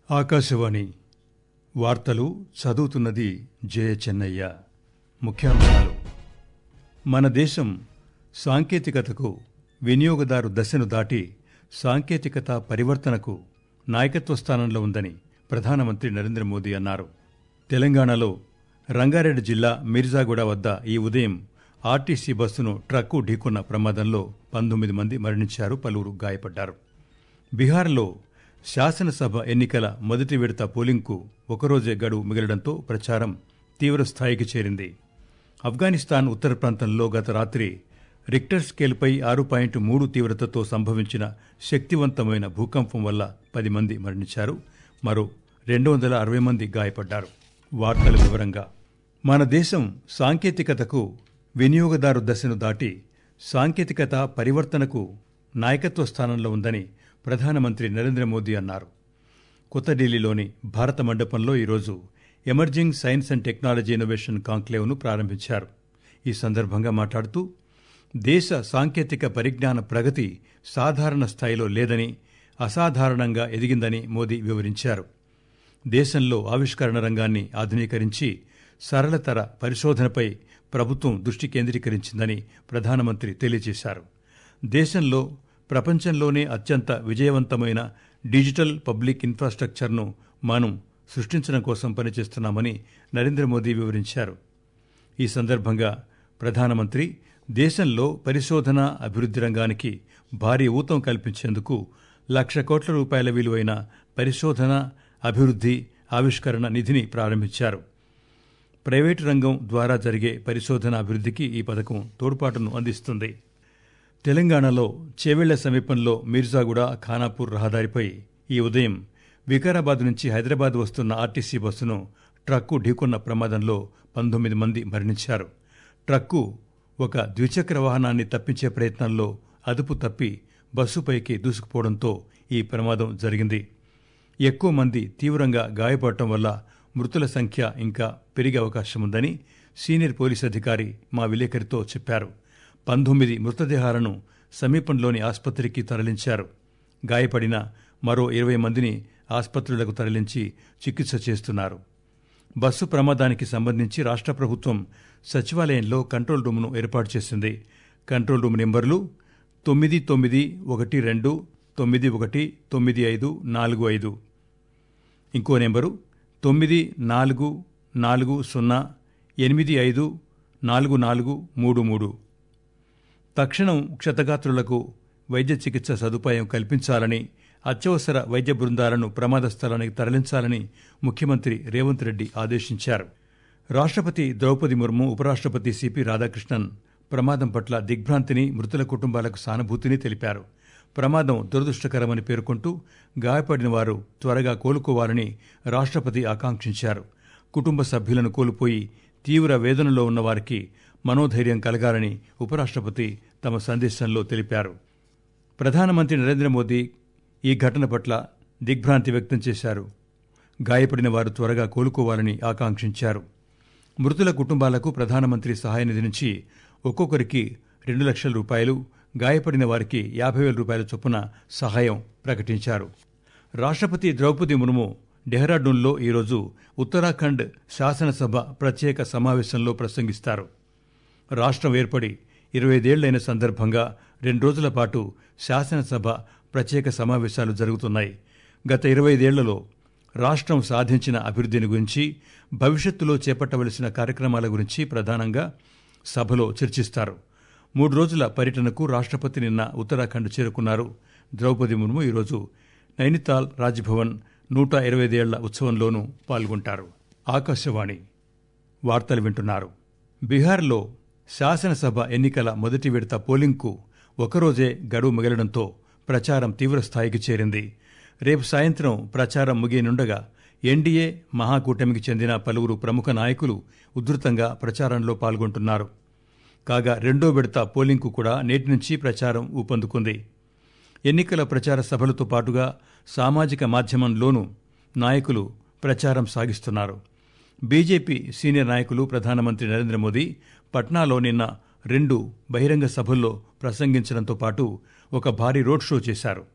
ఆకాశవాణి వార్తలు చదువుతున్నది జయ చెన్నయ్య ముఖ్యాంశాలు మన దేశం సాంకేతికతకు వినియోగదారు దశను దాటి సాంకేతికత పరివర్తనకు నాయకత్వ స్థానంలో ఉందని ప్రధానమంత్రి నరేంద్ర మోదీ అన్నారు తెలంగాణలో రంగారెడ్డి జిల్లా మిర్జాగూడ వద్ద ఈ ఉదయం ఆర్టీసీ బస్సును ట్రక్కు ఢీకొన్న ప్రమాదంలో పంతొమ్మిది మంది మరణించారు పలువురు గాయపడ్డారు బీహార్లో శాసనసభ ఎన్నికల మొదటి విడత పోలింగ్కు ఒకరోజే గడువు మిగలడంతో ప్రచారం తీవ్ర స్థాయికి చేరింది ఆఫ్ఘనిస్తాన్ ఉత్తర ప్రాంతంలో గత రాత్రి రిక్టర్ స్కేల్పై ఆరు పాయింట్ మూడు తీవ్రతతో సంభవించిన శక్తివంతమైన భూకంపం వల్ల పది మంది మరణించారు మరో రెండు వందల అరవై మంది గాయపడ్డారు వార్తల వివరంగా మన దేశం సాంకేతికతకు వినియోగదారు దశను దాటి సాంకేతికత పరివర్తనకు నాయకత్వ స్థానంలో ఉందని ప్రధానమంత్రి నరేంద్ర మోదీ అన్నారు కొత్త ఢిల్లీలోని భారత మండపంలో ఈరోజు emerging science and technology innovation కాంక్లేవ్ను ప్రారంభించారు ఈ సందర్భంగా మాట్లాడుతూ దేశ సాంకేతిక పరిజ్ఞాన ప్రగతి సాధారణ స్థాయిలో లేదని అసాధారణంగా ఎదిగిందని మోదీ వివరించారు దేశంలో ఆవిష్కరణ రంగాన్ని ఆధునీకరించి సరళతర పరిశోధనపై ప్రభుత్వం దృష్టి కేంద్రీకరించిందని ప్రధానమంత్రి తెలియజేశారు దేశంలో ప్రపంచంలోనే అత్యంత విజయవంతమైన డిజిటల్ పబ్లిక్ ఇన్ఫ్రాస్ట్రక్చర్ను మనం సృష్టించడం కోసం పనిచేస్తున్నామని నరేంద్ర మోదీ వివరించారు ఈ సందర్భంగా ప్రధానమంత్రి దేశంలో పరిశోధన అభివృద్ధి రంగానికి భారీ ఊతం కల్పించేందుకు లక్ష కోట్ల రూపాయల విలువైన పరిశోధన అభివృద్ధి ఆవిష్కరణ నిధిని ప్రారంభించారు ప్రైవేటు రంగం ద్వారా జరిగే పరిశోధన అభివృద్ధికి ఈ పథకం తోడ్పాటును అందిస్తుంది తెలంగాణలో చేవెళ్ల సమీపంలో మీర్జాగూడ ఖానాపూర్ రహదారిపై ఈ ఉదయం వికారాబాద్ నుంచి హైదరాబాద్ వస్తున్న ఆర్టీసీ బస్సును ట్రక్కు ఢీకొన్న ప్రమాదంలో పంతొమ్మిది మంది మరణించారు ట్రక్కు ఒక ద్విచక్ర వాహనాన్ని తప్పించే ప్రయత్నంలో అదుపు తప్పి బస్సుపైకి దూసుకుపోవడంతో ఈ ప్రమాదం జరిగింది ఎక్కువ మంది తీవ్రంగా గాయపడటం వల్ల మృతుల సంఖ్య ఇంకా పెరిగే అవకాశం ఉందని సీనియర్ పోలీస్ అధికారి మా విలేకరితో చెప్పారు పంతొమ్మిది మృతదేహాలను సమీపంలోని ఆసుపత్రికి తరలించారు గాయపడిన మరో ఇరవై మందిని ఆసుపత్రులకు తరలించి చికిత్స చేస్తున్నారు బస్సు ప్రమాదానికి సంబంధించి రాష్ట్ర ప్రభుత్వం సచివాలయంలో కంట్రోల్ రూమ్ను ఏర్పాటు చేసింది కంట్రోల్ రూమ్ నెంబర్లు తొమ్మిది తొమ్మిది ఒకటి రెండు తొమ్మిది ఒకటి తొమ్మిది ఐదు నాలుగు ఐదు ఇంకో నెంబరు తొమ్మిది నాలుగు నాలుగు సున్నా ఎనిమిది ఐదు నాలుగు నాలుగు మూడు మూడు తక్షణం క్షతగాత్రులకు వైద్య చికిత్స సదుపాయం కల్పించాలని అత్యవసర వైద్య బృందాలను ప్రమాద స్థలానికి తరలించాలని ముఖ్యమంత్రి రేవంత్ రెడ్డి ఆదేశించారు రాష్ట్రపతి ద్రౌపది ముర్ము ఉపరాష్ట్రపతి సిపి రాధాకృష్ణన్ ప్రమాదం పట్ల దిగ్భ్రాంతిని మృతుల కుటుంబాలకు సానుభూతిని తెలిపారు ప్రమాదం దురదృష్టకరమని పేర్కొంటూ గాయపడిన వారు త్వరగా కోలుకోవాలని రాష్ట్రపతి ఆకాంక్షించారు కుటుంబ సభ్యులను కోల్పోయి తీవ్ర వేదనలో ఉన్న వారికి మనోధైర్యం కలగాలని ఉపరాష్ట్రపతి తమ సందేశంలో తెలిపారు ప్రధానమంత్రి నరేంద్ర మోదీ ఈ ఘటన పట్ల దిగ్భ్రాంతి వ్యక్తం చేశారు గాయపడిన వారు త్వరగా కోలుకోవాలని ఆకాంక్షించారు మృతుల కుటుంబాలకు ప్రధానమంత్రి సహాయ నిధి నుంచి ఒక్కొక్కరికి రెండు లక్షల రూపాయలు గాయపడిన వారికి యాభై వేల రూపాయల చొప్పున సహాయం ప్రకటించారు రాష్ట్రపతి ద్రౌపది ముర్ము డెహ్రాడూన్లో ఈరోజు ఉత్తరాఖండ్ శాసనసభ ప్రత్యేక సమావేశంలో ప్రసంగిస్తారు రాష్ట్రం ఏర్పడి ఇరవై ఐదేళ్లైన సందర్భంగా రెండు రోజుల పాటు శాసనసభ ప్రత్యేక సమావేశాలు జరుగుతున్నాయి గత ఇరవై ఐదేళ్లలో రాష్ట్రం సాధించిన అభివృద్ధిని గురించి భవిష్యత్తులో చేపట్టవలసిన కార్యక్రమాల గురించి ప్రధానంగా సభలో చర్చిస్తారు మూడు రోజుల పర్యటనకు రాష్ట్రపతి నిన్న ఉత్తరాఖండ్ చేరుకున్నారు ద్రౌపది ముర్ము ఈరోజు నైనితాల్ రాజ్భవన్ నూట ఇరవై ఐదేళ్ల ఉత్సవంలోనూ పాల్గొంటారు ఆకాశవాణి వార్తలు వింటున్నారు బీహార్లో శాసనసభ ఎన్నికల మొదటి విడత పోలింగ్కు ఒకరోజే గడువు మిగలడంతో ప్రచారం తీవ్రస్థాయికి చేరింది రేపు సాయంత్రం ప్రచారం ముగియనుండగా ఎన్డీఏ మహాకూటమికి చెందిన పలువురు ప్రముఖ నాయకులు ఉధృతంగా ప్రచారంలో పాల్గొంటున్నారు కాగా రెండో విడత పోలింగ్కు కూడా నేటి నుంచి ప్రచారం ఊపందుకుంది ఎన్నికల ప్రచార సభలతో పాటుగా సామాజిక మాధ్యమంలోనూ నాయకులు ప్రచారం సాగిస్తున్నారు బీజేపీ సీనియర్ నాయకులు ప్రధానమంత్రి నరేంద్ర మోదీ పట్నాలో నిన్న రెండు బహిరంగ సభల్లో ప్రసంగించడంతో పాటు ఒక భారీ రోడ్ షో చేశారు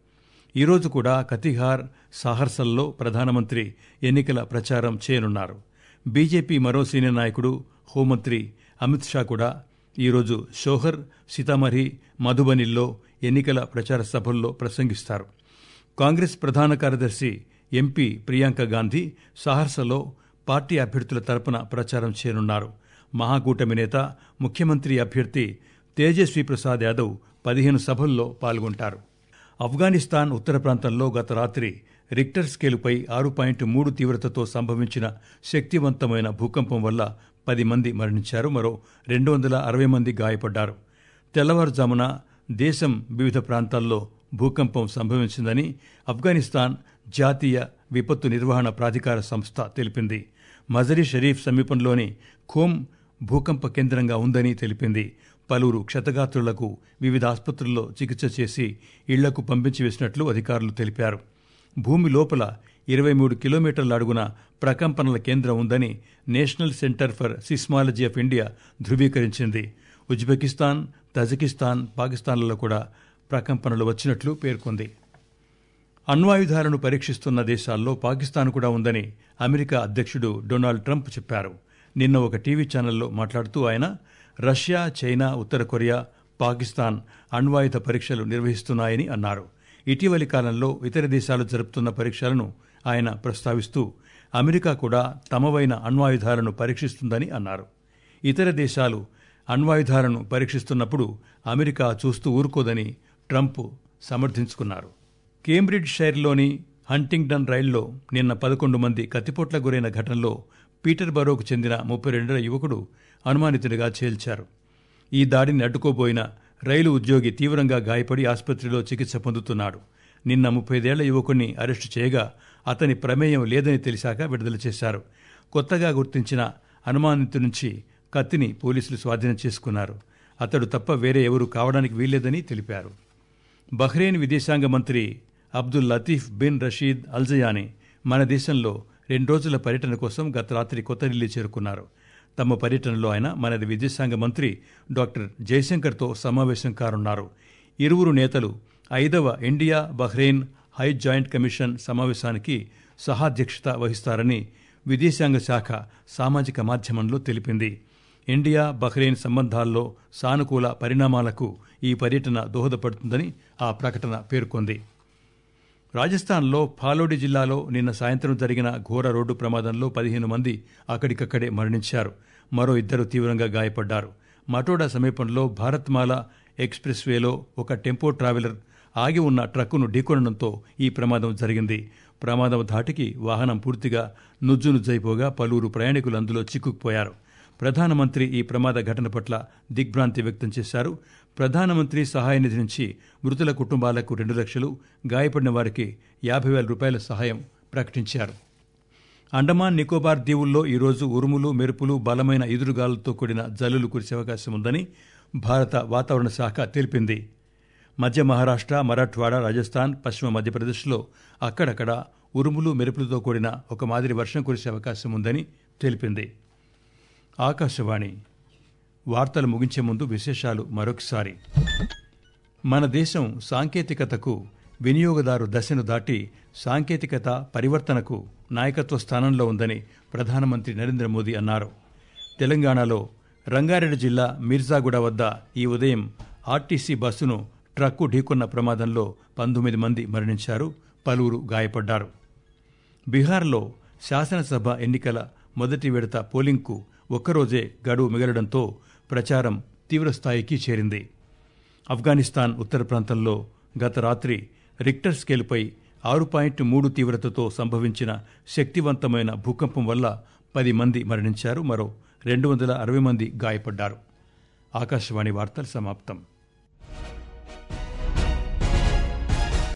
ఈరోజు కూడా కతిహార్ సాహర్సల్లో ప్రధానమంత్రి ఎన్నికల ప్రచారం చేయనున్నారు బీజేపీ మరో సీనియర్ నాయకుడు హోంమంత్రి అమిత్ షా కూడా ఈరోజు షోహర్ సీతామఢి మధుబనిల్లో ఎన్నికల ప్రచార సభల్లో ప్రసంగిస్తారు కాంగ్రెస్ ప్రధాన కార్యదర్శి ఎంపీ ప్రియాంక గాంధీ సహర్సలో పార్టీ అభ్యర్థుల తరపున ప్రచారం చేయనున్నారు మహాకూటమి నేత ముఖ్యమంత్రి అభ్యర్థి తేజస్వి ప్రసాద్ యాదవ్ పదిహేను సభల్లో పాల్గొంటారు ఆఫ్ఘనిస్తాన్ ఉత్తర ప్రాంతంలో గత రాత్రి రిక్టర్ స్కేలుపై ఆరు పాయింట్ మూడు తీవ్రతతో సంభవించిన శక్తివంతమైన భూకంపం వల్ల పది మంది మరణించారు మరో రెండు వందల అరవై మంది గాయపడ్డారు తెల్లవారుజామున దేశం వివిధ ప్రాంతాల్లో భూకంపం సంభవించిందని ఆఫ్ఘనిస్తాన్ జాతీయ విపత్తు నిర్వహణ ప్రాధికార సంస్థ తెలిపింది మజరీ షరీఫ్ సమీపంలోని ఖోమ్ భూకంప కేంద్రంగా ఉందని తెలిపింది పలువురు క్షతగాత్రులకు వివిధ ఆసుపత్రుల్లో చికిత్స చేసి ఇళ్లకు పంపించి వేసినట్లు అధికారులు తెలిపారు భూమి లోపల ఇరవై మూడు కిలోమీటర్ల అడుగున ప్రకంపనల కేంద్రం ఉందని national centre for seismology of India ధృవీకరించింది ఉజ్బెకిస్తాన్ తజకిస్తాన్ పాకిస్తాన్లలో కూడా ప్రకంపనలు వచ్చినట్లు పేర్కొంది అణ్వాయుధాలను పరీక్షిస్తున్న దేశాల్లో పాకిస్తాన్ కూడా ఉందని అమెరికా అధ్యక్షుడు డొనాల్డ్ ట్రంప్ చెప్పారు నిన్న ఒక టీవీ ఛానల్లో మాట్లాడుతూ ఆయన రష్యా చైనా ఉత్తర కొరియా పాకిస్తాన్ అణ్వాయుధ పరీక్షలు నిర్వహిస్తున్నాయని అన్నారు ఇటీవలి కాలంలో ఇతర దేశాలు జరుపుతున్న పరీక్షలను ఆయన ప్రస్తావిస్తూ అమెరికా కూడా తమవైన అణ్వాయుధాలను పరీక్షిస్తుందని అన్నారు ఇతర దేశాలు అణ్వాయుధాలను పరీక్షిస్తున్నప్పుడు అమెరికా చూస్తూ ఊరుకోదని ట్రంప్ సమర్థించుకున్నారు కేంబ్రిడ్జ్ షైర్లోని హంటింగ్టన్ రైల్లో నిన్న పదకొండు మంది కత్తిపోట్ల గురైన ఘటనలో పీటర్ బరోకు చెందిన ముప్పై రెండేళ్ల యువకుడు అనుమానితుడిగా చేల్చారు ఈ దాడిని అడ్డుకోబోయిన రైలు ఉద్యోగి తీవ్రంగా గాయపడి ఆసుపత్రిలో చికిత్స పొందుతున్నాడు నిన్న ముప్పైదేళ్ల యువకుణ్ణి అరెస్టు చేయగా అతని ప్రమేయం లేదని తెలిసాక విడుదల చేశారు కొత్తగా గుర్తించిన అనుమానితు నుంచి కత్తిని పోలీసులు స్వాధీనం చేసుకున్నారు అతడు తప్ప వేరే ఎవరూ కావడానికి వీల్లేదని తెలిపారు బహ్రెయిన్ విదేశాంగ మంత్రి Abdul Latif bin Rashid Al Zayani మన దేశంలో రెండు రోజుల పర్యటన కోసం గత రాత్రి కొత్త ఢిల్లీ చేరుకున్నారు తమ పర్యటనలో ఆయన మన విదేశాంగ మంత్రి డాక్టర్ జయశంకర్తో సమావేశం కానున్నారు ఇరువురు నేతలు ఐదవ India Bahrain high joint commission సమావేశానికి సహాధ్యక్షత వహిస్తారని విదేశాంగ శాఖ సామాజిక మాధ్యమంలో తెలిపింది ఇండియా బహ్రెయిన్ సంబంధాల్లో సానుకూల పరిణామాలకు ఈ పర్యటన దోహదపడుతుందని ఆ ప్రకటన పేర్కొంది రాజస్థాన్లో ఫాలోడి జిల్లాలో నిన్న సాయంత్రం జరిగిన ఘోర రోడ్డు ప్రమాదంలో పదిహేను మంది అక్కడికక్కడే మరణించారు మరో ఇద్దరు తీవ్రంగా గాయపడ్డారు మటోడా సమీపంలో భారత్మాల ఎక్స్ప్రెస్ వేలో ఒక టెంపో ట్రావెలర్ ఆగి ఉన్న ట్రక్కును ఢీకొనడంతో ఈ ప్రమాదం జరిగింది ప్రమాదం ధాటికి వాహనం పూర్తిగా నుజ్జునుజ్జైపోగా పలువురు ప్రయాణికులు అందులో చిక్కుకుపోయారు ప్రధానమంత్రి ఈ ప్రమాద ఘటన పట్ల దిగ్భ్రాంతి వ్యక్తం చేశారు ప్రధానమంత్రి సహాయ నిధి నుంచి మృతుల కుటుంబాలకు రెండు లక్షలు గాయపడిన వారికి యాభై వేల రూపాయల సహాయం ప్రకటించారు అండమాన్ నికోబార్ దీవుల్లో ఈరోజు ఉరుములు మెరుపులు బలమైన ఎదురుగాలులతో కూడిన జల్లులు కురిసే అవకాశం ఉందని భారత వాతావరణ శాఖ తెలిపింది మధ్య మహారాష్ట్ర మరాఠ్వాడ రాజస్థాన్ పశ్చిమ మధ్యప్రదేశ్లో అక్కడక్కడ ఉరుములు మెరుపులతో కూడిన ఒక మాదిరి వర్షం కురిసే అవకాశం ఉందని తెలిపింది ఆకాశవాణి వార్తలు ముగించే ముందు విశేషాలు మరొకసారి మన దేశం సాంకేతికతకు వినియోగదారు దశను దాటి సాంకేతికత పరివర్తనకు నాయకత్వ స్థానంలో ఉందని ప్రధానమంత్రి నరేంద్ర మోదీ అన్నారు తెలంగాణలో రంగారెడ్డి జిల్లా మీర్జాగూడ వద్ద ఈ ఉదయం ఆర్టీసీ బస్సును ట్రక్కు ఢీకొన్న ప్రమాదంలో పంతొమ్మిది మంది మరణించారు పలువురు గాయపడ్డారు బీహార్లో శాసనసభ ఎన్నికల మొదటి విడత పోలింగ్కు ఒక్కరోజే గడువు మిగలడంతో ప్రచారం తీవ్రస్థాయికి చేరింది ఆఫ్ఘనిస్తాన్ ఉత్తర ప్రాంతంలో గత రాత్రి రిక్టర్ స్కేలుపై ఆరు పాయింట్ మూడు తీవ్రతతో సంభవించిన శక్తివంతమైన భూకంపం వల్ల పది మంది మరణించారు మరో రెండు వందల అరవై మంది గాయపడ్డారు ఆకాశవాణి వార్తలు సమాప్తం